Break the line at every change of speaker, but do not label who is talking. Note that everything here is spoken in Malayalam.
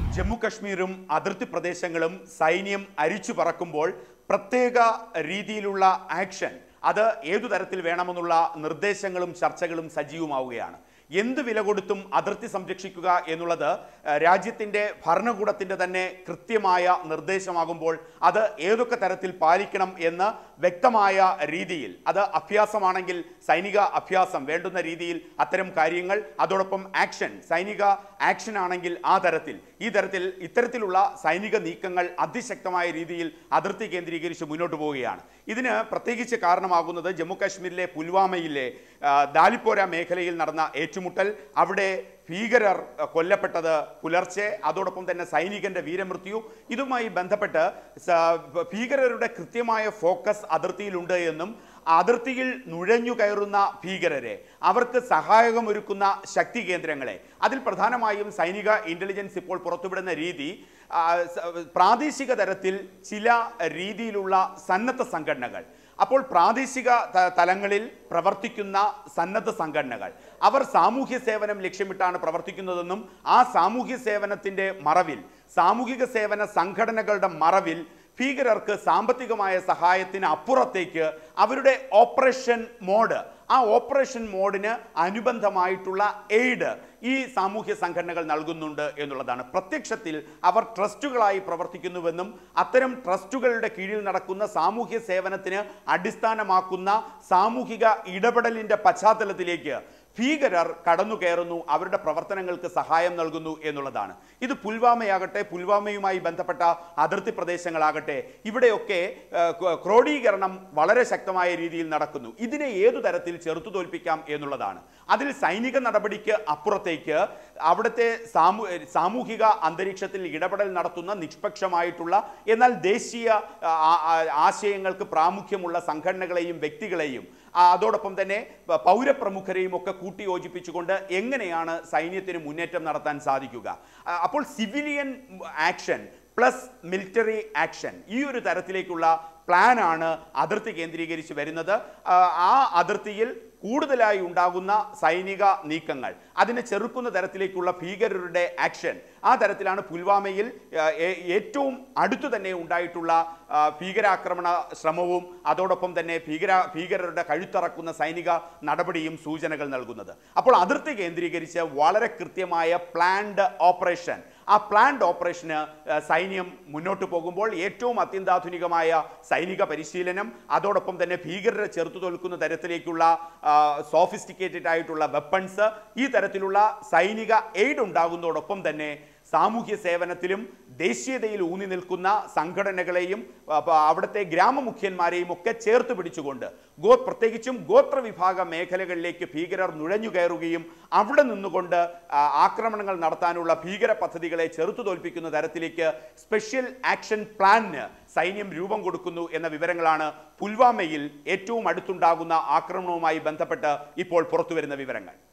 ജമ്മു കശ്മീരും അതിർത്തി പ്രദേശങ്ങളും സൈന്യം അരിച്ചു പറക്കുമ്പോൾ പ്രത്യേക രീതിയിലുള്ള ആക്ഷൻ അത് ഏതു തരത്തിൽ വേണമെന്നുള്ള നിർദ്ദേശങ്ങളും ചർച്ചകളും സജീവമാവുകയാണ് എന്ത് വില കൊടുത്തും അതിർത്തി സംരക്ഷിക്കുക എന്നുള്ളത് ഏഹ്, രാജ്യത്തിൻ്റെ ഭരണകൂടത്തിൻ്റെ തന്നെ കൃത്യമായ നിർദ്ദേശമാകുമ്പോൾ അത് ഏതൊക്കെ തരത്തിൽ പാലിക്കണം എന്ന് വ്യക്തമായ രീതിയിൽ അത് അഭ്യാസമാണെങ്കിൽ സൈനിക അഭ്യാസം വേണ്ടുന്ന രീതിയിൽ അത്തരം കാര്യങ്ങൾ അതോടൊപ്പം ആക്ഷൻ സൈനിക ആക്ഷൻ ആണെങ്കിൽ ആ തരത്തിൽ ഈ തരത്തിൽ ഇത്തരത്തിലുള്ള സൈനിക നീക്കങ്ങൾ അതിശക്തമായ രീതിയിൽ അതിർത്തി കേന്ദ്രീകരിച്ച് മുന്നോട്ട് പോവുകയാണ് ഇതിന് പ്രത്യേകിച്ച് കാരണമാകുന്നത് ജമ്മു കാശ്മീരിലെ പുൽവാമയിലെ ആ, ദാലിപ്പോര മേഖലയിൽ നടന്ന ഏറ്റുമുട്ടൽ അവിടെ ഭീകരർ അഹ്, കൊല്ലപ്പെട്ടത് പുലർച്ചെ അതോടൊപ്പം തന്നെ സൈനികന്റെ വീരമൃത്യു ഇതുമായി ബന്ധപ്പെട്ട് സ- ഭീകരരുടെ കൃത്യമായ ഫോക്കസ് അതിർത്തിയിലുണ്ട് എന്നും അതിർത്തിയിൽ നുഴഞ്ഞു കയറുന്ന ഭീകരരെ അവർക്ക് സഹായകമൊരുക്കുന്ന ശക്തി കേന്ദ്രങ്ങളെ അതിൽ പ്രധാനമായും സൈനിക ഇന്റലിജൻസ് ഇപ്പോൾ പുറത്തുവിടുന്ന രീതി ആ, സ- പ്രാദേശിക തലത്തിൽ ചില രീതിയിലുള്ള സന്നദ്ധ സംഘടനകൾ അപ്പോൾ പ്രാദേശിക ത- തലങ്ങളിൽ പ്രവർത്തിക്കുന്ന സന്നദ്ധ സംഘടനകൾ അവർ സാമൂഹ്യ സേവനം ലക്ഷ്യമിട്ടാണ് പ്രവർത്തിക്കുന്നതെന്നും ആ സാമൂഹ്യ സേവനത്തിന്റെ മറവിൽ സാമൂഹിക സേവന സംഘടനകളുടെ മറവിൽ ഭീകരർക്ക് സാമ്പത്തികമായ സഹായത്തിന് അപ്പുറത്തേക്ക് അവരുടെ ഓപ്പറേഷൻ മോഡ് ആ ഓപ്പറേഷൻ മോഡിന് അനുബന്ധമായിട്ടുള്ള എയ്ഡ് ഈ സാമൂഹ്യ സംഘടനകൾ നൽകുന്നുണ്ട് എന്നുള്ളതാണ് പ്രത്യക്ഷത്തിൽ അവർ ട്രസ്റ്റുകളായി പ്രവർത്തിക്കുന്നുവെന്നും അത്തരം ട്രസ്റ്റുകളുടെ കീഴിൽ നടക്കുന്ന സാമൂഹ്യ സേവനത്തിന് അടിസ്ഥാനമാക്കുന്ന സാമൂഹിക ഇടപെടലിന്റെ പശ്ചാത്തലത്തിലേക്ക് ഭീകരർ കടന്നു കയറുന്നു അവരുടെ പ്രവർത്തനങ്ങൾക്ക് സഹായം നൽകുന്നു എന്നുള്ളതാണ് ഇത് പുൽവാമയാകട്ടെ പുൽവാമയുമായി ബന്ധപ്പെട്ട അതിർത്തി പ്രദേശങ്ങളാകട്ടെ ഇവിടെയൊക്കെ ആ, ക്രോ- ക്രോഡീകരണം വളരെ ശക്തമായ രീതിയിൽ നടക്കുന്നു ഇതിനെ ഏതു തരത്തിൽ ചെറുത്തു തോൽപ്പിക്കാം എന്നുള്ളതാണ് അതിൽ സൈനിക നടപടിക്ക് അപ്പുറത്തേക്ക് അവിടുത്തെ സാമൂ സാമൂഹിക അന്തരീക്ഷത്തിൽ ഇടപെടൽ നടത്തുന്ന നിഷ്പക്ഷമായിട്ടുള്ള എന്നാൽ ദേശീയ ആ, ആ, ആശയങ്ങൾക്ക് പ്രാമുഖ്യമുള്ള സംഘടനകളെയും വ്യക്തികളെയും ആ, അതോടൊപ്പം തന്നെ പ- പൗരപ്രമുഖരെയും ഒക്കെ കൂട്ടിയോജിപ്പിച്ചുകൊണ്ട് എങ്ങനെയാണ് സൈന്യത്തിന് മുന്നേറ്റം നടത്താൻ സാധിക്കുക ആ, അപ്പോൾ civilian action plus military action ഈ ഒരു തരത്തിലേക്കുള്ള പ്ലാനാണ് അതിർത്തി കേന്ദ്രീകരിച്ച് വരുന്നത് ആ, ആ അതിർത്തിയിൽ കൂടുതലായി ഉണ്ടാകുന്ന സൈനിക നീക്കങ്ങൾ അതിനെ ചെറുക്കുന്ന തരത്തിലേക്കുള്ള ഭീകരരുടെ ആക്ഷൻ ആ തരത്തിലാണ് പുൽവാമയിൽ ആ, ഏ- ഏറ്റവും അടുത്തു തന്നെ ഉണ്ടായിട്ടുള്ള ആ, ഭീകരാക്രമണ ശ്രമവും അതോടൊപ്പം തന്നെ ഭീകര ഭീകരരുടെ കഴുത്തറക്കുന്ന സൈനിക നടപടിയും സൂചനകൾ നൽകുന്നത് അപ്പോൾ അതിർത്തി കേന്ദ്രീകരിച്ച് വളരെ കൃത്യമായ പ്ലാൻഡ് ഓപ്പറേഷൻ ആ പ്ലാൻഡ് ഓപ്പറേഷന് ആ, സൈന്യം മുന്നോട്ട് പോകുമ്പോൾ ഏറ്റവും അത്യന്താധുനികമായ സൈനിക പരിശീലനം അതോടൊപ്പം തന്നെ ഭീകരരെ ചെറുത്തു തോൽക്കുന്ന തരത്തിലേക്കുള്ള സോഫിസ്റ്റിക്കേറ്റഡ് ആയിട്ടുള്ള വെപ്പൺസ് ഈ തരത്തിലുള്ള സൈനിക എയ്ഡ് ഉണ്ടാകുന്നതോടൊപ്പം തന്നെ സാമൂഹ്യ സേവനത്തിലും ദേശീയതയിൽ ഊന്നി നിൽക്കുന്ന സംഘടനകളെയും ആ, പ- അവിടുത്തെ ഗ്രാമമുഖ്യന്മാരെയും ഒക്കെ ചേർത്ത് പിടിച്ചുകൊണ്ട് ഗോ പ്രത്യേകിച്ചും ഗോത്ര വിഭാഗ മേഖലകളിലേക്ക് ഭീകരർ നുഴഞ്ഞു കയറുകയും അവിടെ നിന്നുകൊണ്ട് ആ, ആക്രമണങ്ങൾ നടത്താനുള്ള ഭീകര പദ്ധതികളെ ചെറുത്തു തോൽപ്പിക്കുന്ന തരത്തിലേക്ക് സ്പെഷ്യൽ ആക്ഷൻ പ്ലാനിന് സൈന്യം രൂപം കൊടുക്കുന്നു എന്ന വിവരങ്ങളാണ് പുൽവാമയിൽ ഏറ്റവും അടുത്തുണ്ടാകുന്ന ആക്രമണവുമായി ബന്ധപ്പെട്ട് ഇപ്പോൾ പുറത്തുവരുന്ന വിവരങ്ങൾ